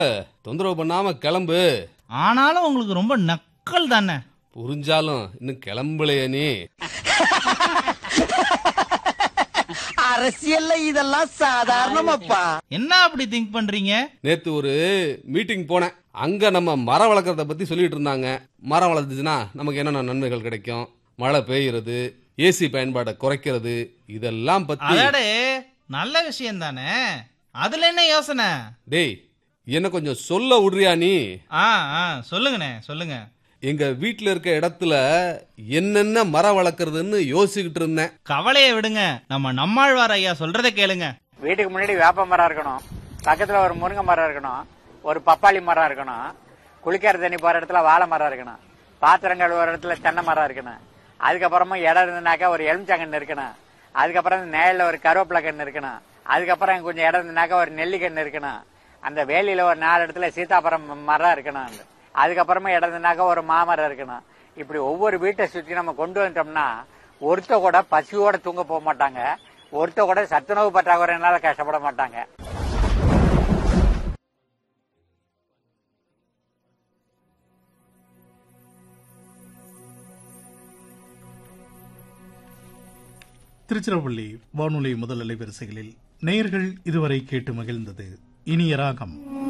தொந்தரவு பண்ணாம கிளம்பு ஆனாலும் உங்களுக்கு ரொம்ப நக்கல் தானே புரிஞ்சாலும் இன்னும் கிளம்பலையே நீ அரசியல்ல இதெல்லாம் சாதாரணமாப்பா என்ன அப்படி திங்க் பண்றீங்க நேத்து ஒரு மீட்டிங் போனேன் அங்க நம்ம மரம் வளர்க்கறத பத்தி சொல்லிட்டு இருந்தாங்க மரம் வளர்த்துச்சுன்னா நமக்கு என்னென்ன நன்மைகள் கிடைக்கும் மழை பெய்யுறது ஏசி பயன்பாட்டை குறைக்கிறது இதெல்லாம் பத்தி அதாடே நல்ல விஷயம் தானே அதுல என்ன யோசனை டேய் என்ன கொஞ்சம் சொல்ல விடுறியா நீ ஆ ஆ சொல்லுங்கண்ணே சொல்லுங்க எங்க வீட்ல இருக்க இடத்துல என்னென்ன மரம் வளர்க்கறதுன்னு யோசிச்சுக்கிட்டு இருந்தேன் கவலையை விடுங்க நம்ம நம்மாழ்வார் ஐயா சொல்றதை கேளுங்க வீட்டுக்கு முன்னாடி வேப்ப மரம் இருக்கணும் பக்கத்துல ஒரு முருங்கை மரம் இருக்கணும் ஒரு பப்பாளி மரம் இருக்கணும் குளிக்கிற தண்ணி போற இடத்துல வாழை மரம் இருக்கணும் பாத்திரம் கழுவுற இடத்துல தென்னை மரம் இருக்கணும் அதுக்கப்புறமா இடம் இருந்ததுனாக்கா ஒரு எலுமிச்சங்கன்று இருக்கணும் அதுக்கப்புறம் நேரில் ஒரு கருவேப்பிலை கன்று இருக்கணும் அதுக்கப்புறம் கொஞ்சம் இடம் இருந்ததுனாக்கா ஒரு நெல்லிக்கன்று இருக்கணும் அந்த வேலியில ஒரு நாலு இடத்துல சீதாபுரம் மரம் இருக்கணும் அதுக்கப்புறமா இடம் இருந்ததுனாக்கா ஒரு மாமரம் இருக்கணும் இப்படி ஒவ்வொரு வீட்டை சுற்றி நம்ம கொண்டு வந்துட்டோம்னா ஒருத்த கூட பசியோட தூங்க போக மாட்டாங்க ஒருத்த கூட சத்துணவு பற்றாக்குறையினால கஷ்டப்பட மாட்டாங்க திருச்சிராப்பள்ளி வானொலி முதல் அலைவரிசைகளில் நேயர்கள் இதுவரை கேட்டு மகிழ்ந்தது இனிய ராகம்